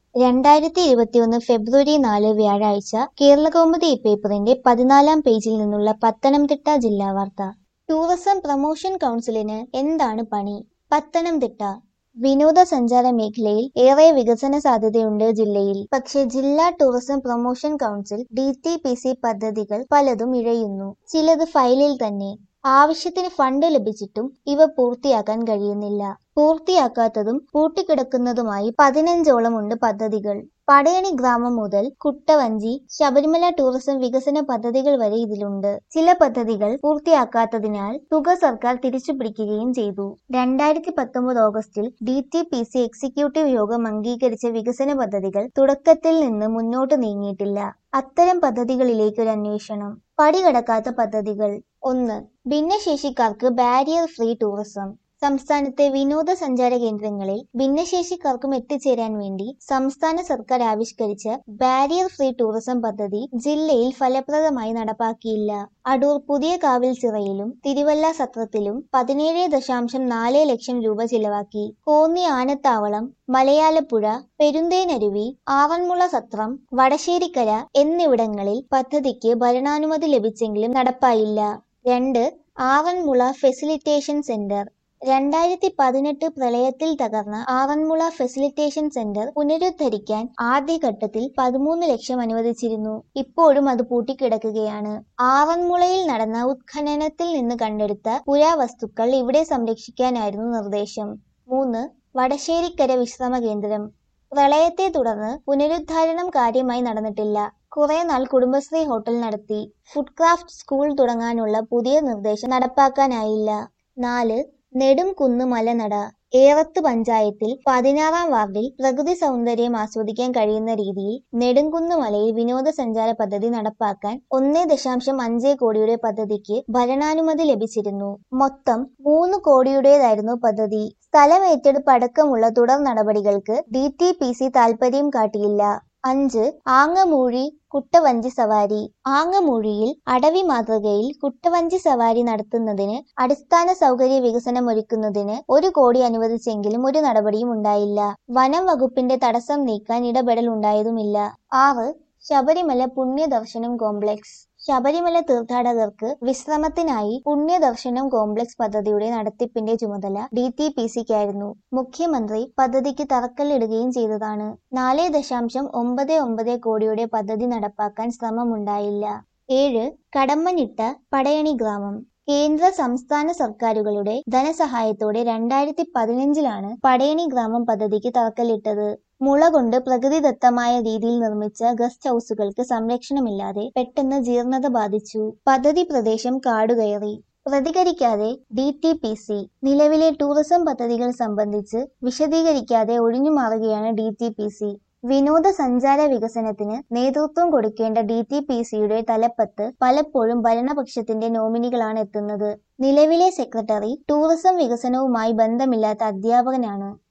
രണ്ടായിരത്തി ഇരുപത്തിയൊന്ന് ഫെബ്രുവരി നാല് വ്യാഴാഴ്ച കേരളകൗമുദി പേപ്പറിന്റെ പതിനാലാം പേജിൽ നിന്നുള്ള പത്തനംതിട്ട ജില്ലാ വാർത്ത ടൂറിസം പ്രൊമോഷൻ കൗൺസിലിന് എന്താണ് പണി പത്തനംതിട്ട വിനോദസഞ്ചാര മേഖലയിൽ ഏറെ വികസന സാധ്യതയുണ്ട് ജില്ലയിൽ പക്ഷേ ജില്ലാ tourism promotion council D T P C പദ്ധതികൾ പലതും ഇഴയുന്നു ചിലത് ഫയലിൽ തന്നെ ആവശ്യത്തിന് ഫണ്ട് ലഭിച്ചിട്ടും ഇവ പൂർത്തിയാക്കാൻ കഴിയുന്നില്ല പൂർത്തിയാക്കാത്തതും പൂട്ടിക്കിടക്കുന്നതുമായി പതിനഞ്ചോളം ഉണ്ട് പദ്ധതികൾ പടയണി ഗ്രാമം മുതൽ കുട്ടവഞ്ചി ശബരിമല ടൂറിസം വികസന പദ്ധതികൾ വരെ ഇതിലുണ്ട് ചില പദ്ധതികൾ പൂർത്തിയാക്കാത്തതിനാൽ തുക സർക്കാർ തിരിച്ചുപിടിക്കുകയും ചെയ്തു രണ്ടായിരത്തി പത്തൊമ്പത് ഓഗസ്റ്റിൽ D T P C executive യോഗം അംഗീകരിച്ച വികസന പദ്ധതികൾ തുടക്കത്തിൽ നിന്ന് മുന്നോട്ട് നീങ്ങിയിട്ടില്ല അത്തരം പദ്ധതികളിലേക്ക് ഒരു അന്വേഷണം പടികടക്കാത്ത പദ്ധതികൾ ഒന്ന് ഭിന്നശേഷിക്കാർക്ക് ബാരിയർ ഫ്രീ ടൂറിസം സംസ്ഥാനത്തെ വിനോദസഞ്ചാര കേന്ദ്രങ്ങളിൽ ഭിന്നശേഷിക്കാർക്കും എത്തിച്ചേരാൻ വേണ്ടി സംസ്ഥാന സർക്കാർ ആവിഷ്കരിച്ച ബാരിയർ ഫ്രീ ടൂറിസം പദ്ധതി ജില്ലയിൽ ഫലപ്രദമായി നടപ്പാക്കിയില്ല അടൂർ പുതിയ കാവിൽ ചിറയിലും തിരുവല്ല സത്രത്തിലും പതിനേഴ് ദശാംശം നാല് ലക്ഷം രൂപ ചിലവാക്കി കോന്നി ആനത്താവളം മലയാലപ്പുഴ പെരുന്തേനരുവി ആവന്മുള സത്രം വടശ്ശേരിക്കര എന്നിവിടങ്ങളിൽ പദ്ധതിക്ക് ഭരണാനുമതി ലഭിച്ചെങ്കിലും നടപ്പായില്ല രണ്ട് ആവന്മുള ഫെസിലിറ്റേഷൻ സെന്റർ രണ്ടായിരത്തി പതിനെട്ട് പ്രളയത്തിൽ തകർന്ന ആവന്മുള ഫെസിലിറ്റേഷൻ സെന്റർ പുനരുദ്ധരിക്കാൻ ആദ്യഘട്ടത്തിൽ പതിമൂന്ന് ലക്ഷം അനുവദിച്ചിരുന്നു ഇപ്പോഴും അത് പൂട്ടിക്കിടക്കുകയാണ് ആവന്മുളയിൽ നടന്ന ഉത്ഖനനത്തിൽ നിന്ന് കണ്ടെടുത്ത പുരാവസ്തുക്കൾ ഇവിടെ സംരക്ഷിക്കാനായിരുന്നു നിർദ്ദേശം മൂന്ന് വടശ്ശേരിക്കര വിശ്രമ കേന്ദ്രം പ്രളയത്തെ തുടർന്ന് പുനരുദ്ധാരണം കാര്യമായി നടന്നിട്ടില്ല കുറെ നാൾ കുടുംബശ്രീ ഹോട്ടൽ നടത്തി ഫുഡ് ക്രാഫ്റ്റ് സ്കൂൾ തുടങ്ങാനുള്ള പുതിയ നിർദ്ദേശം നടപ്പാക്കാനായില്ല നാല് നെടുംകുന്ന് മലനട ഏറത്ത് പഞ്ചായത്തിൽ പതിനാറാം വാർഡിൽ പ്രകൃതി സൗന്ദര്യം ആസ്വദിക്കാൻ കഴിയുന്ന രീതിയിൽ നെടുംകുന്ന് മലയിൽ വിനോദസഞ്ചാര പദ്ധതി നടപ്പാക്കാൻ ഒന്നേ ദശാംശം അഞ്ച് കോടിയുടെ പദ്ധതിക്ക് ഭരണാനുമതി ലഭിച്ചിരുന്നു മൊത്തം മൂന്ന് കോടിയുടേതായിരുന്നു പദ്ധതി സ്ഥലം ഏറ്റെടുപ്പ് അടക്കമുള്ള തുടർ നടപടികൾക്ക് ഡി ടി പി സി താൽപര്യം കാട്ടിയില്ല അഞ്ച് ആങ്ങമൂഴി കുട്ടവഞ്ചി സവാരി ആങ്ങമൂഴിയിൽ അടവി മാതൃകയിൽ കുട്ടവഞ്ചി സവാരി നടത്തുന്നതിന് അടിസ്ഥാന സൗകര്യ വികസനം ഒരുക്കുന്നതിന് ഒരു കോടി അനുവദിച്ചെങ്കിലും ഒരു നടപടിയും ഉണ്ടായില്ല വനം വകുപ്പിന്റെ തടസ്സം നീക്കാൻ ഇടപെടൽ ഉണ്ടായതുമില്ല ആറ് ശബരിമല പുണ്യദർശനം കോംപ്ലക്സ് ശബരിമല തീർത്ഥാടകർക്ക് വിശ്രമത്തിനായി പുണ്യദർശനം കോംപ്ലക്സ് പദ്ധതിയുടെ നടത്തിപ്പിന്റെ ചുമതല ഡി ടി പി സിക്കായിരുന്നു മുഖ്യമന്ത്രി പദ്ധതിക്ക് തറക്കല്ലിടുകയും ചെയ്തതാണ് നാല് ദശാംശം ഒമ്പത് ഒമ്പത് കോടിയുടെ പദ്ധതി നടപ്പാക്കാൻ ശ്രമമുണ്ടായില്ല ഏഴ് കടമ്മനിട്ട പടയണി ഗ്രാമം കേന്ദ്ര സംസ്ഥാന സർക്കാരുകളുടെ ധനസഹായത്തോടെ രണ്ടായിരത്തി പതിനഞ്ചിലാണ് പടയണി ഗ്രാമം പദ്ധതിക്ക് തറക്കല്ലിട്ടത് മുള കൊണ്ട് പ്രകൃതിദത്തമായ രീതിയിൽ നിർമ്മിച്ച ഗസ്റ്റ് ഹൗസുകൾക്ക് സംരക്ഷണമില്ലാതെ പെട്ടെന്ന് ജീർണത ബാധിച്ചു പദ്ധതി പ്രദേശം കാടുകയറി പ്രതികരിക്കാതെ ഡി ടി പി സി നിലവിലെ ടൂറിസം പദ്ധതികൾ സംബന്ധിച്ച് വിശദീകരിക്കാതെ ഒഴിഞ്ഞുമാറുകയാണ് ഡി ടി പി സി വിനോദസഞ്ചാര വികസനത്തിന് നേതൃത്വം കൊടുക്കേണ്ട ഡി ടി പി സിയുടെ തലപ്പത്ത് പലപ്പോഴും ഭരണപക്ഷത്തിന്റെ നോമിനികളാണ് എത്തുന്നത് നിലവിലെ സെക്രട്ടറി ടൂറിസം വികസനവുമായി ബന്ധമില്ലാത്ത അധ്യാപകനാണ്